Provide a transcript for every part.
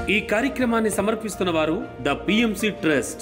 ఈ కార్యక్రమాన్ని సమర్పిస్తున్న వారు ద పిఎంసి ట్రస్ట్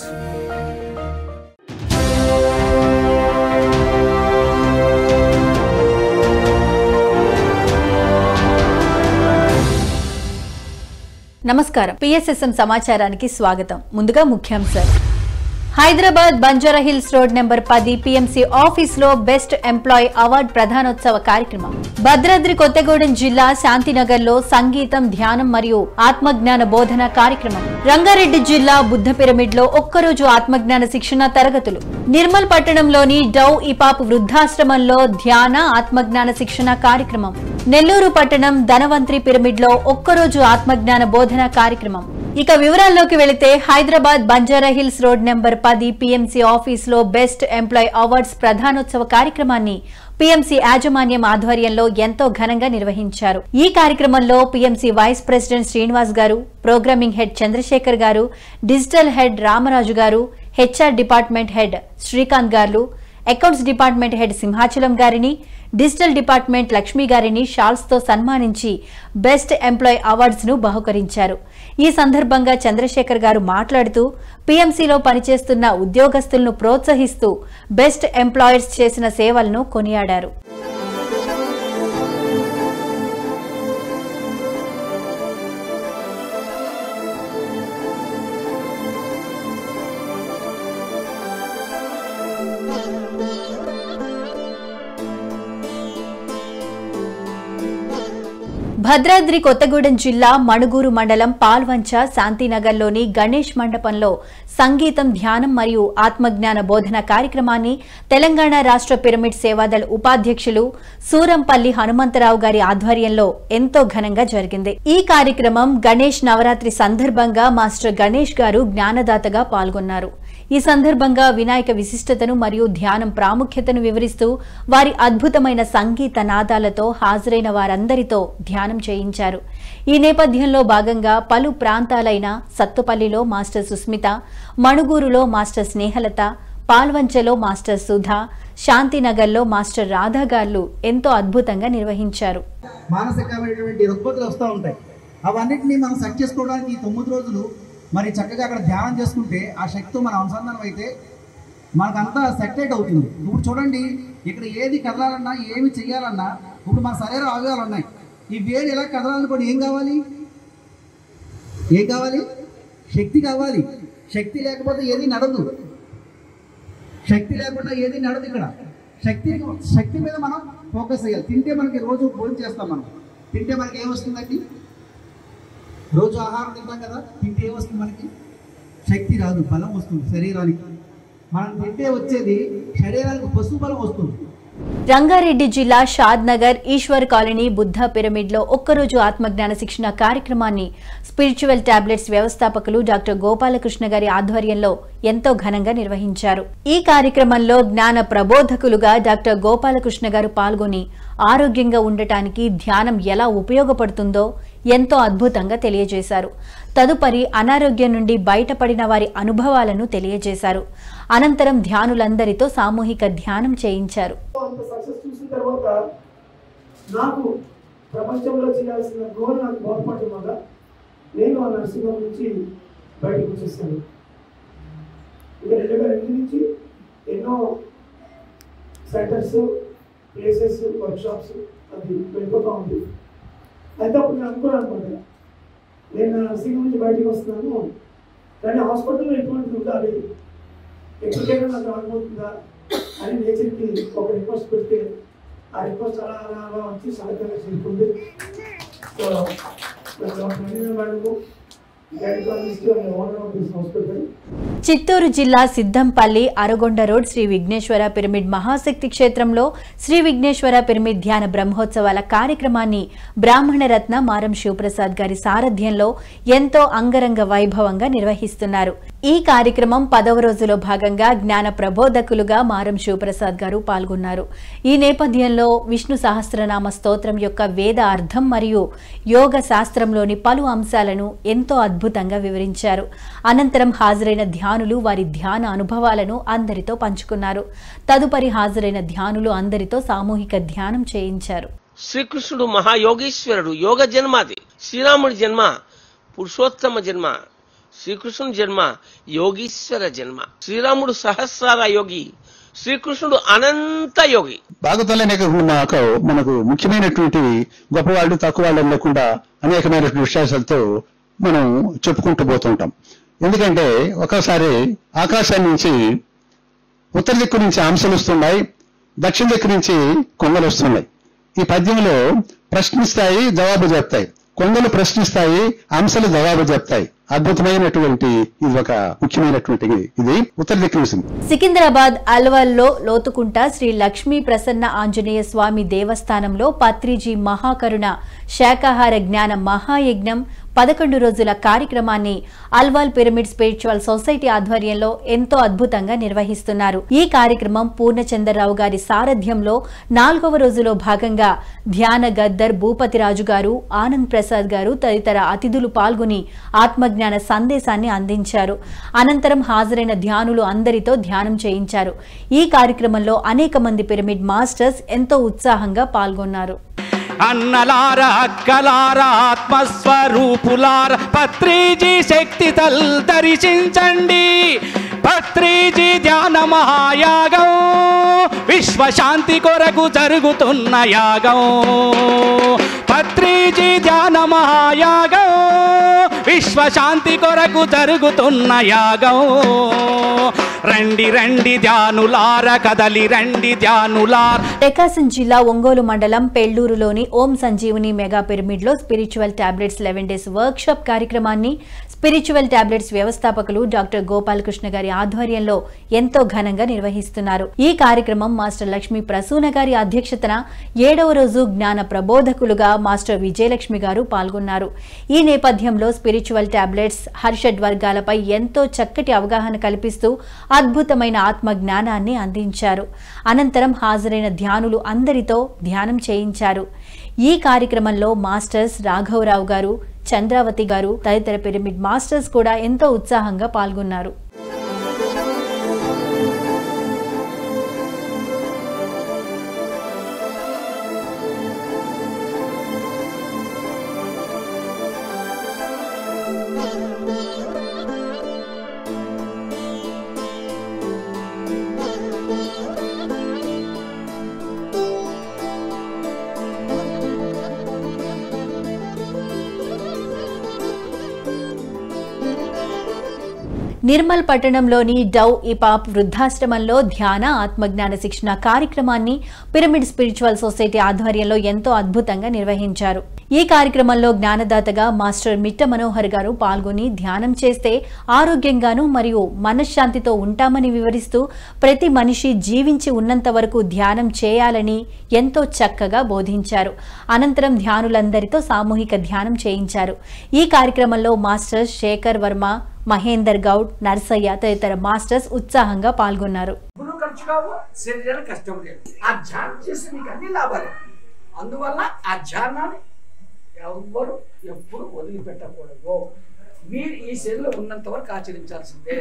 నమస్కారం పిఎస్ఎస్ఎం సమాచారానికి స్వాగతం ముందుగా ముఖ్యాంశాలు Hyderabad Banjara Hills road number పది పిఎంసి ఆఫీస్ లో బెస్ట్ ఎంప్లాయ్ అవార్డు ప్రధానోత్సవ కార్యక్రమం భద్రాద్రి కొత్తగూడెం జిల్లా శాంతినగర్ లో సంగీతం ధ్యానం మరియు ఆత్మజ్ఞాన బోధన కార్యక్రమం రంగారెడ్డి జిల్లా బుద్ధ పిరమిడ్ లో ఒక్కరోజు ఆత్మజ్ఞాన శిక్షణ తరగతులు నిర్మల్ పట్టణంలోని డౌ ఇపాప్ వృద్ధాశ్రమంలో ధ్యాన ఆత్మజ్ఞాన శిక్షణ కార్యక్రమం నెల్లూరు పట్టణం ధనవంత్రి పిరమిడ్ లో ఒక్కరోజు ఆత్మజ్ఞాన బోధన కార్యక్రమం ఇక వివరాల్లోకి వెళితే Hyderabad Banjara Hills road number పది పిఎంసి ఆఫీస్ లో బెస్ట్ ఎంప్లాయ్ అవార్డ్స్ ప్రధానోత్సవ కార్యక్రమాన్ని పిఎంసి యాజమాన్యం ఆధ్వర్యంలో ఎంతో ఘనంగా నిర్వహించారు ఈ కార్యక్రమంలో పిఎంసి వైస్ ప్రెసిడెంట్ శ్రీనివాస్ గారు ప్రోగ్రామింగ్ హెడ్ చంద్రశేఖర్ గారు డిజిటల్ హెడ్ రామరాజు గారు హెచ్ఆర్ డిపార్ట్మెంట్ హెడ్ శ్రీకాంత్ గారు అకౌంట్స్ డిపార్ట్మెంట్ హెడ్ సింహాచలం గారిని డిజిటల్ డిపార్ట్మెంట్ లక్ష్మి గారిని షాల్స్ తో సన్మానించి బెస్ట్ ఎంప్లాయ్ అవార్డ్స్ ను బహుకరించారు ఈ సందర్భంగా చంద్రశేఖర్ గారు మాట్లాడుతూ పీఎంసీలో పనిచేస్తున్న ఉద్యోగస్తులను ప్రోత్సహిస్తూ బెస్ట్ ఎంప్లాయర్స్ చేసిన సేవలను కొనియాడారు భద్రాద్రి కొత్తగూడెం జిల్లా మణుగూరు మండలం పాల్వంచ శాంతినగర్లోని గణేష్ మండపంలో సంగీతం ధ్యానం మరియు ఆత్మజ్ఞాన బోధన కార్యక్రమాన్ని తెలంగాణ రాష్ట్ర పిరమిడ్ సేవాదళ ఉపాధ్యక్షులు సూరంపల్లి హనుమంతరావు గారి ఆధ్వర్యంలో ఎంతో ఘనంగా జరిగింది ఈ కార్యక్రమం గణేష్ నవరాత్రి సందర్భంగా మాస్టర్ గణేష్ గారు జ్ఞానదాతగా పాల్గొన్నారు ఈ సందర్భంగా వినాయక విశిష్టతను మరియు ధ్యానం ప్రాముఖ్యతను వివరిస్తూ వారి అద్భుతమైన సంగీత నాదాలతో హాజరైన వారందరితో ధ్యానం చేయించారు ఈ నేపథ్యంలో భాగంగా పలు ప్రాంతాలైన సత్తుపల్లిలో మాస్టర్ సుస్మిత మణుగూరులో మాస్టర్ స్నేహలత పాల్వంచలో మాస్టర్ సుధా శాంతినగర్లో మాస్టర్ రాధా గారు ఎంతో అద్భుతంగా నిర్వహించారు మానసికమైనటువంటి రుగ్మతులు వస్తూ ఉంటాయి అవన్నిటిని మనం సెట్ చేసుకోవడానికి ఈ తొమ్మిది రోజులు మరి చక్కగా అక్కడ ధ్యానం చేసుకుంటే ఆ శక్తితో మనం అనుసంధానం అయితే మనకంతా సెటరేట్ అవుతుంది ఇప్పుడు చూడండి ఇక్కడ ఏది కదలాలన్నా ఏమి చెయ్యాలన్నా ఇప్పుడు మన శరీర అవయవాలు ఉన్నాయి ఈ వేడి ఎలా కదలాలనుకోండి ఏం కావాలి ఏం కావాలి శక్తి కావాలి శక్తి లేకపోతే ఏది నడదు శక్తి లేకుండా ఏది నడదు ఇక్కడ శక్తి శక్తి మీద మనం ఫోకస్ చేయాలి తింటే మనకి రోజు భోజనం చేస్తాం మనం తింటే మనకి ఏమొస్తుందండి రోజు ఆహారం తింటాం కదా తింటే ఏమొస్తుంది మనకి శక్తి రాదు బలం వస్తుంది శరీరానికి మనం తింటే వచ్చేది శరీరానికి పశు బలం వస్తుంది రంగారెడ్డి జిల్లా Shadnagar Eshwar colony Buddha pyramid లో ఒక్కరోజు ఆత్మజ్ఞాన శిక్షణ కార్యక్రమాన్ని స్పిరిచువల్ టాబ్లెట్స్ వ్యవస్థాపకులు డాక్టర్ గోపాలకృష్ణ గారి ఆధ్వర్యంలో ఎంతో ఘనంగా నిర్వహించారు ఈ కార్యక్రమంలో జ్ఞాన ప్రబోధకులుగా డాక్టర్ గోపాలకృష్ణ గారు పాల్గొని ఆరోగ్యంగా ఉండటానికి ధ్యానం ఎలా ఉపయోగపడుతుందో ఎంతో అద్భుతంగా తెలియజేశారు తదుపరి అనారోగ్యం నుండి బయటపడిన వారి అనుభవాలను తెలియజేశారు అనంతరం ధ్యానులందరితో సామూహిక ధ్యానం చేయించారు అంత సక్సెస్ చూసిన తర్వాత నాకు ప్రపంచంలో చేయాల్సిన గోల్ నాకు బోధపడటం వల్ల నేను ఆ నర్సింహం నుంచి బయటకు వచ్చేసాను ఇక రెండు వేల ఎనిమిది నుంచి ఎన్నో సెంటర్స్ ప్లేసెస్ వర్క్షాప్స్ అది వెళ్ళిపోతూ ఉంది అయితే అప్పుడు నేను అనుకున్నాను అనమాట నేను నా నర్సింహం నుంచి బయటకు వస్తున్నాను కానీ హాస్పిటల్లో ఎటువంటిది ఉండాలి ఎప్పటికైనా నాకు రాకపోతుందా అని నేచర్కి ఒక రిక్వెస్ట్ పెడితే ఆ రిక్వెస్ట్ అలా అలా అలా వచ్చి సహకారం చేరుకుంది so madam gynaecologist owner of this hospital Chittoor జిల్లా సిద్ధంపల్లి అరగొండ రోడ్ శ్రీ విఘ్నేశ్వర పిరమిడ్ మహాశక్తి క్షేత్రంలో శ్రీ విఘ్నేశ్వర పిరమిడ్ ధ్యాన బ్రహ్మోత్సవాల కార్యక్రమాన్ని బ్రాహ్మణ రత్న మారం శివప్రసాద్ గారి సారథ్యంలో ఎంతో అంగరంగ వైభవంగా నిర్వహిస్తున్నారు ఈ కార్యక్రమం పదవ రోజులో భాగంగా జ్ఞాన ప్రబోధకులుగా మారం శివప్రసాద్ గారు పాల్గొన్నారు ఈ నేపథ్యంలో విష్ణు సహస్రనామ స్తోత్రం యొక్క వేద అర్థం మరియు యోగ శాస్త్రంలోని పలు అంశాలను ఎంతో అద్భుతంగా వివరించారు అనంతరం హాజరైన ధ్యానులు వారి ధ్యాన అనుభవాలను అందరితో పంచుకున్నారు తదుపరి హాజరైన ధ్యానులు అందరితో సామూహిక ధ్యానం చేయించారు శ్రీకృష్ణుడు మహాయోగేశ్వరుడు యోగ జన్మ అది శ్రీరాముడి జన్మ పురుషోత్తమ జన్మ శ్రీకృష్ణుని జన్మ యోగీశ్వర జన్మ శ్రీరాముడు సహస్రార యోగి శ్రీకృష్ణుడు అనంత యోగి భాగవతంలోనే కాక మనకు ముఖ్యమైనటువంటి గొప్పవాళ్ళు తక్కువ వాళ్ళు లేకుండా అనేకమైనటువంటి విశ్వాసాలతో మనం చెప్పుకుంటూ పోతుంటాం ఎందుకంటే ఒక్కోసారి ఆకాశం నుంచి ఉత్తర దిక్కు నుంచి అంశాలు వస్తున్నాయి దక్షిణ దిక్కు నుంచి కొంగలు వస్తున్నాయి ఈ పద్యంలో ప్రశ్నిస్తాయి జవాబు చెప్తాయి కొంగలు ప్రశ్నిస్తాయి అంశాలు జవాబు చెప్తాయి అద్భుతమైనటువంటి ఇది ఒక ముఖ్యమైనటువంటి ఇది ఉత్తర దిక్కు నుంచి సికింద్రాబాద్ అల్వాల్లో లోతుకుంట శ్రీ లక్ష్మీ ప్రసన్న ఆంజనేయ స్వామి దేవస్థానంలో పత్రిజీ మహాకరుణ శాకాహార జ్ఞాన మహాయజ్ఞం పదకొండు రోజుల కార్యక్రమాన్ని అల్వాల్ పిరమిడ్ స్పిరిచువల్ సొసైటీ ఆధ్వర్యంలో ఎంతో అద్భుతంగా నిర్వహిస్తున్నారు ఈ కార్యక్రమం పూర్ణచంద్రరావు గారి సారథ్యంలో నాలుగవ రోజులో భాగంగా ధ్యాన గద్దర్ భూపతిరాజు గారు ఆనంద్ ప్రసాద్ గారు తదితర అతిథులు పాల్గొని ఆత్మజ్ఞాన సందేశాన్ని అందించారు అనంతరం హాజరైన ధ్యానులు అందరితో ధ్యానం చేయించారు ఈ కార్యక్రమంలో అనేక మంది పిరమిడ్ మాస్టర్స్ ఎంతో ఉత్సాహంగా పాల్గొన్నారు అన్నలార అక్కలార ఆత్మస్వరూపులార పత్రిజీ శక్తి తల్ దర్శించండి పత్రిజీ ధ్యాన మహాయాగం విశ్వశాంతి కొరకు జరుగుతున్న యాగం పత్రిజీ ధ్యాన మహాయాగం విశ్వశాంతి కొరకు జరుగుతున్న యాగం రండి రండి ధ్యానులార కదలి రండి ధ్యానులార ప్రకాశం జిల్లా ఒంగోలు మండలం పెళ్లూరులోని ఓం సంజీవుని మెగా పిరమిడ్ లో spiritual tablets eleven days workshop కార్యక్రమాన్ని స్పిరిచువల్ టాబ్లెట్స్ వ్యవస్థాపకులు డాక్టర్ గోపాలకృష్ణ గారి ఆధ్వర్యంలో ఎంతో ఘనంగా నిర్వహిస్తున్నారు ఈ కార్యక్రమం మాస్టర్ లక్ష్మీ ప్రసూన గారి అధ్యక్షతన ఏడవ రోజు జ్ఞాన ప్రబోధకులుగా మాస్టర్ విజయలక్ష్మి గారు పాల్గొన్నారు ఈ నేపథ్యంలో స్పిరిచువల్ టాబ్లెట్స్ హర్షడ్ వర్గాలపై ఎంతో చక్కటి అవగాహన కల్పిస్తూ అద్భుతమైన ఆత్మ జ్ఞానాన్ని అందించారు అనంతరం హాజరైన ధ్యానులు అందరితో ధ్యానం చేయించారు ఈ కార్యక్రమంలో మాస్టర్స్ రాఘవరావు గారు చంద్రావతి గారు తదితర పిరమిడ్ మాస్టర్స్ కూడా ఎంతో ఉత్సాహంగా పాల్గొన్నారు నిర్మల్ పట్టణంలోని డౌ ఇపాప్ వృద్ధాశ్రమంలో ధ్యాన ఆత్మజ్ఞాన శిక్షణ కార్యక్రమాన్ని పిరమిడ్ స్పిరిచువల్ సొసైటీ ఆధ్వర్యంలో ఎంతో అద్భుతంగా నిర్వహించారు ఈ కార్యక్రమంలో జ్ఞానదాతగా మాస్టర్ మిట్ట మనోహర్ గారు పాల్గొని ధ్యానం చేస్తే ఆరోగ్యంగాను మరియు మనశ్శాంతితో ఉంటామని వివరిస్తూ ప్రతి మనిషి జీవించి ఉన్నంత వరకు ధ్యానం చేయాలని ఎంతో చక్కగా బోధించారు అనంతరం ధ్యానులందరితో సామూహిక ధ్యానం చేయించారు ఈ కార్యక్రమంలో మాస్టర్ శేఖర్ వర్మ మహేందర్ గౌడ్ నర్సయ్య తదితర మాస్టర్స్ ఉత్సాహంగా పాల్గొన్నారు డబ్బులు ఖర్చు కావు శరీరానికి కష్టం లేదు ఆ ధ్యానం చేసి మీకు అన్ని లాభాలే అందువల్ల ఆ ధ్యానాన్ని ఎవ్వరు ఎప్పుడు వదిలిపెట్టకూడదు మీరు ఈ శరీరంలో ఉన్నంత వరకు ఆచరించాల్సిందే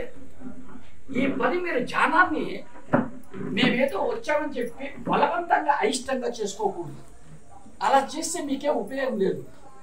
ఈ పని మీరు ధ్యానాన్ని మేమేదో వచ్చామని చెప్పి బలవంతంగా అయిష్టంగా చేసుకోకూడదు అలా చేస్తే మీకే ఉపయోగం లేదు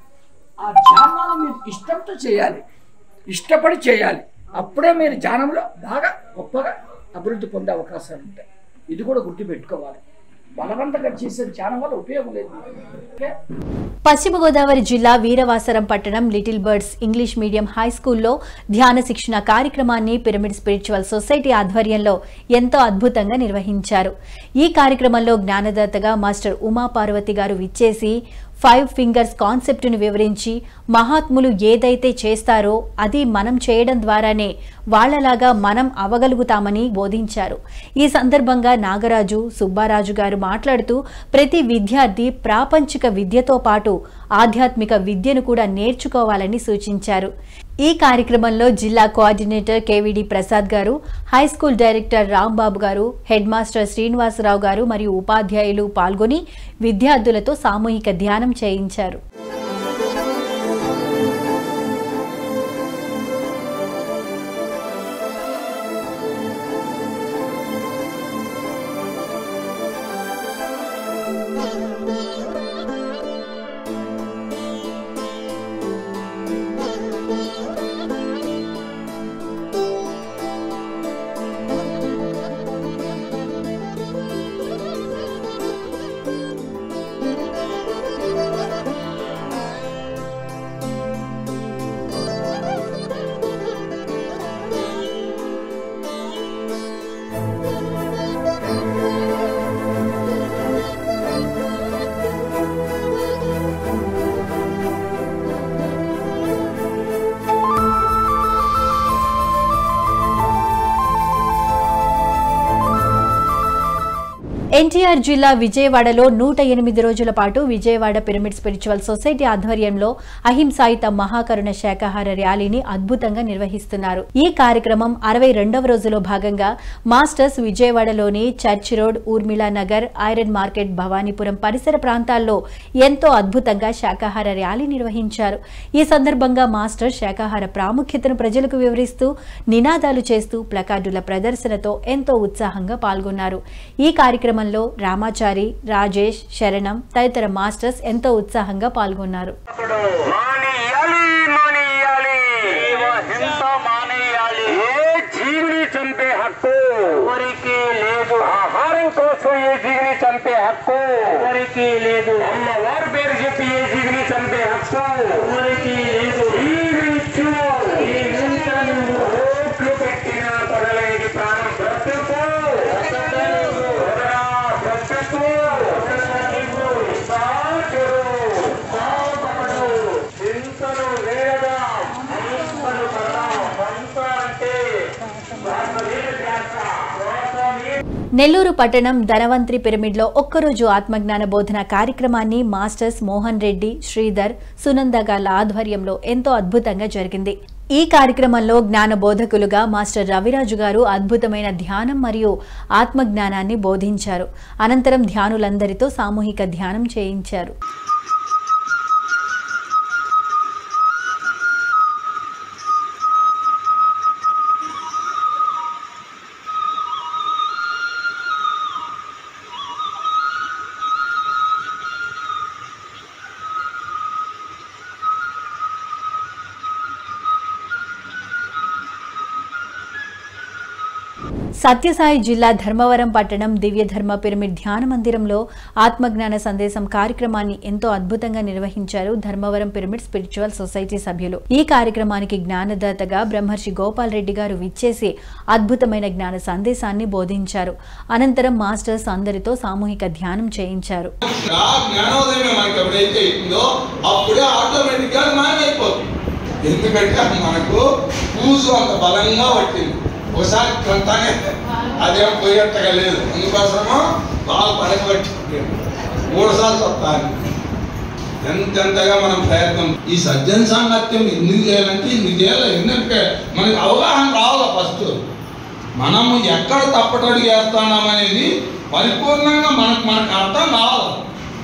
ఆ ధ్యానాన్ని మీరు ఇష్టంతో చేయాలి ఇష్టపడి చేయాలి అప్పుడే మీరు ధ్యానంలో బాగా గొప్పగా అభివృద్ధి పొందే అవకాశాలు ఉంటాయి ఇది కూడా గుర్తుపెట్టుకోవాలి బలవంతంగా చేసే ధ్యానం వల్ల ఉపయోగం లేదు ఓకే పశ్చిమ గోదావరి జిల్లా వీరవాసరం పట్టణం little birds English medium high స్కూల్లో ధ్యాన శిక్షణ కార్యక్రమాన్ని పిరమిడ్ స్పిరిచువల్ సొసైటీ ఆధ్వర్యంలో ఎంతో అద్భుతంగా నిర్వహించారు ఈ కార్యక్రమంలో జ్ఞానదాతగా మాస్టర్ ఉమా పార్వతి గారు విచ్చేసి ఫైవ్ ఫింగర్స్ కాన్సెప్టును వివరించి మహాత్ములు ఏదైతే చేస్తారో అది మనం చేయడం ద్వారానే వాళ్ళలాగా మనం అవగలుగుతామని బోధించారు ఈ సందర్భంగా నాగరాజు సుబ్బారాజు గారు మాట్లాడుతూ ప్రతి విద్యార్థి ప్రాపంచిక విద్యతో పాటు ఆధ్యాత్మిక విద్యను కూడా నేర్చుకోవాలని సూచించారు ఈ కార్యక్రమంలో జిల్లా కోఆర్డినేటర్ కేవీడి ప్రసాద్ గారు హై స్కూల్ డైరెక్టర్ రాంబాబు గారు హెడ్ మాస్టర్ శ్రీనివాసరావు గారు మరియు ఉపాధ్యాయులు పాల్గొని విద్యార్థులతో సామూహిక ధ్యానం చేయించారు ఎన్టీఆర్ జిల్లా విజయవాడలో నూట ఎనిమిది రోజుల పాటు విజయవాడ పిరమిడ్ స్పిరిచువల్ సొసైటీ ఆధ్వర్యంలో అహింసాయుత మహాకరుణ శాకాహార ర్యాలీని అద్భుతంగా నిర్వహిస్తున్నారు ఈ కార్యక్రమం అరవై రెండవ రోజులో భాగంగా మాస్టర్స్ విజయవాడలోని church road Urmila Nagar iron market Bhavanipuram పరిసర ప్రాంతాల్లో ఎంతో అద్భుతంగా శాకాహార ర్యాలీ నిర్వహించారు ఈ సందర్భంగా మాస్టర్ శాకాహార ప్రాముఖ్యతను ప్రజలకు వివరిస్తూ నినాదాలు చేస్తూ ప్లకార్డుల ప్రదర్శనతో ఎంతో ఉత్సాహంగా పాల్గొన్నారు ఈ కార్యక్రమంలో రామాచారి రాజేష్ శరణం తదితర మాస్టర్స్ ఎంతో ఉత్సాహంగా పాల్గొన్నారు మానేయాలి మానేయాలి హింస మానేయాలి ఏ జీవిని చంపే హక్కు ఎవరికి లేదు ఆహారం కోసం ఏ జీవిని చంపే హక్కు ఎవరికి లేదు అమ్మవారి పేరు చెప్పి ఏ జీవిని చంపే హక్కు ఎవరికి లేదు జీవించు ఈ హింసను ఓట్లు పెట్టిన పడలేని ప్రాణం బ్రతుకు వదరా, బ్రతుకు సాగురు, సాగుపడు. హింసను వేయదాం హింసను పడదాం హంస అంటే వాస్తవీయ ధ్యాస. వాస్తవీయ నెల్లూరు పట్టణం ధనవంత్రి పిరమిడ్లో ఒక్కరోజు ఆత్మజ్ఞాన బోధన కార్యక్రమాన్ని మాస్టర్స్ మోహన్ రెడ్డి శ్రీధర్ సునందగాల ఆధ్వర్యంలో ఎంతో అద్భుతంగా జరిగింది ఈ కార్యక్రమంలో జ్ఞాన బోధకులుగా మాస్టర్ రవిరాజు గారు అద్భుతమైన ధ్యానం మరియు ఆత్మజ్ఞానాన్ని బోధించారు అనంతరం ధ్యానులందరితో సామూహిక ధ్యానం చేయించారు సత్యసాయి జిల్లా ధర్మవరం పట్టణం దివ్య ధర్మ పిరమిడ్ ధ్యాన మందిరంలో ఆత్మజ్ఞాన సందేశం కార్యక్రమాన్ని ఎంతో అద్భుతంగా నిర్వహించారు ధర్మవరం పిరమిడ్ స్పిరిచువల్ సొసైటీ సభ్యులు ఈ కార్యక్రమానికి జ్ఞానదాతగా బ్రహ్మర్షి గోపాల్ రెడ్డి గారు విచ్చేసి అద్భుతమైన జ్ఞాన సందేశాన్ని బోధించారు అనంతరం మాస్టర్స్ అందరితో సామూహిక ధ్యానం చేయించారు ఆ జ్ఞానోదయం మనకి ఎప్పుడైతే ఇస్తుందో అప్పుడే ఆటోమేటిక్ గా మాయమైపోతుంది ఎందుకంటే మనకు పూజు అంత బలంగా పట్టింది ఒకసారి కొంతానే అదేం పోయేట్టుగా లేదు అందుకోసమో బాగా పడకబట్టి మూడు సార్లు చెప్తాను ఎంతెంతగా మనం ప్రయత్నం ఈ సజ్జన సాంగత్యం ఎందుకు చేయాలంటే ఇన్ని చేయాలి ఎందుకంటే మనకి అవగాహన రావాలి ఫస్ట్ మనము ఎక్కడ తప్పటడుగు వేస్తున్నాం అనేది పరిపూర్ణంగా మనకు మనకు అర్థం కావాలి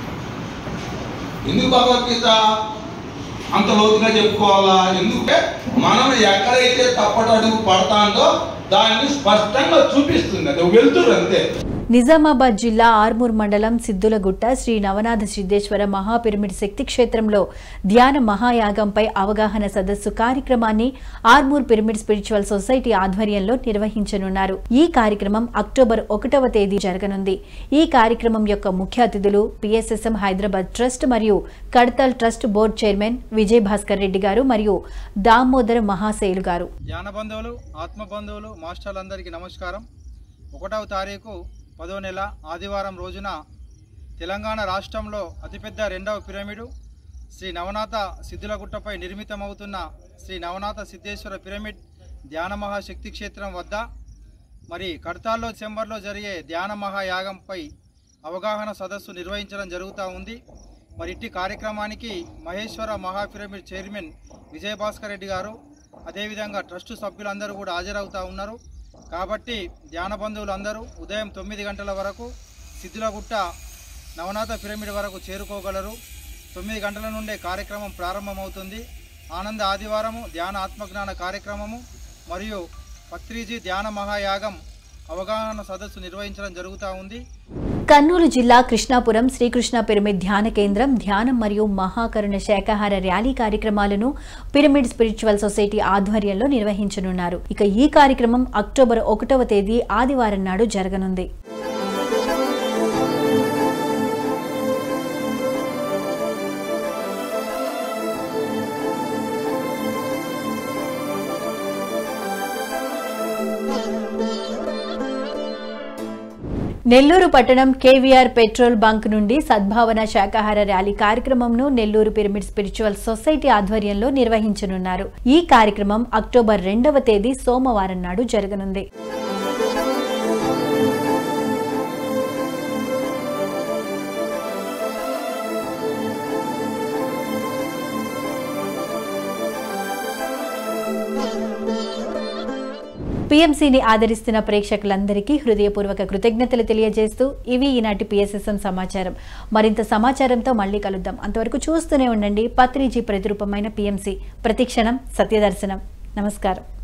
ఎందుకు భగవద్గీత అంత లోతుగా చెప్పుకోవాలా ఎందుకంటే మనం ఎక్కడైతే తప్పటడుగు పడతాందో దాన్ని స్పష్టంగా చూపిస్తుంది అది వెళ్తురు అంతే నిజామాబాద్ జిల్లా ఆర్మూర్ మండలం సిద్దులగుట్ట శ్రీ నవనాథ సిద్ధేశ్వర మహాపిరమిడ్ శక్తి క్షేత్రంలో ధ్యాన మహాయాగంపై అవగాహన సదస్సు కార్యక్రమాన్ని ఆర్మూర్ పిరమిడ్ స్పిరిచువల్ సొసైటీ ఆధ్వర్యంలో నిర్వహించనున్నారు ఈ కార్యక్రమం అక్టోబర్ ఒకటవ తేదీ జరగనుంది ఈ కార్యక్రమం యొక్క ముఖ్య అతిథులు పిఎస్ఎస్ఎం హైదరాబాద్ ట్రస్ట్ మరియు Kadthal trust board chairman Vijay Bhaskar Reddy garu మరియు దామోదర మహాశైలు గారు జ్ఞాన బంధువులు ఆత్మ బంధువులు మాస్టర్లందరికీ నమస్కారం ఒకటవ తారీఖు పదో నెల ఆదివారం రోజున తెలంగాణ రాష్ట్రంలో అతిపెద్ద రెండవ పిరమిడు శ్రీ నవనాథ సిద్ధులగుట్టపై నిర్మితమవుతున్న శ్రీ నవనాథ సిద్ధేశ్వర పిరమిడ్ ధ్యాన మహాశక్తి క్షేత్రం వద్ద మరి కడతాల్లో డిసెంబర్లో జరిగే ధ్యాన మహాయాగంపై అవగాహన సదస్సు నిర్వహించడం జరుగుతూ ఉంది మరి ఇట్టి కార్యక్రమానికి మహేశ్వర మహాపిరమిడ్ చైర్మన్ విజయభాస్కర్ రెడ్డి గారు అదేవిధంగా ట్రస్టు సభ్యులందరూ కూడా హాజరవుతూ ఉన్నారు కాబట్టి ధ్యాన బంధువులందరూ ఉదయం తొమ్మిది గంటల వరకు సిద్ధులగుట్ట నవనాథ పిరమిడ్ వరకు చేరుకోగలరు తొమ్మిది గంటల నుండే కార్యక్రమం ప్రారంభమవుతుంది ఆనంద ఆదివారము ధ్యాన ఆత్మజ్ఞాన కార్యక్రమము మరియు పత్రిజీ ధ్యాన మహాయాగం అవగాహన సదస్సు నిర్వహించడం జరుగుతూ ఉంది కర్నూలు జిల్లా కృష్ణాపురం శ్రీకృష్ణ పిరమిడ్ ధ్యాన కేంద్రం ధ్యానం మరియు మహాకరుణ శాకాహార ర్యాలీ కార్యక్రమాలను పిరమిడ్ స్పిరిచువల్ సొసైటీ ఆధ్వర్యంలో నిర్వహించనున్నారు ఇక ఈ కార్యక్రమం అక్టోబర్ ఒకటవ తేదీ ఆదివారం నాడు జరగనుంది నెల్లూరు పట్టణం కేవీఆర్ పెట్రోల్ బంక్ నుండి సద్భావన శాకాహార ర్యాలీ కార్యక్రమంను నెల్లూరు పిరమిడ్ స్పిరిచువల్ సొసైటీ ఆధ్వర్యంలో నిర్వహించనున్నారు ఈ కార్యక్రమం అక్టోబర్ రెండవ తేదీ సోమవారం నాడు జరగనుంది పీఎంసీని ఆదరిస్తున్న ప్రేక్షకులందరికీ హృదయపూర్వక కృతజ్ఞతలు తెలియజేస్తూ ఇవి ఈనాటి పిఎస్ఎస్ఎం సమాచారం మరింత సమాచారంతో మళ్ళీ కలుద్దాం అంతవరకు చూస్తూనే ఉండండి పత్రిజీ ప్రతిరూపమైన పిఎంసీ ప్రతిక్షణం సత్యదర్శనం నమస్కారం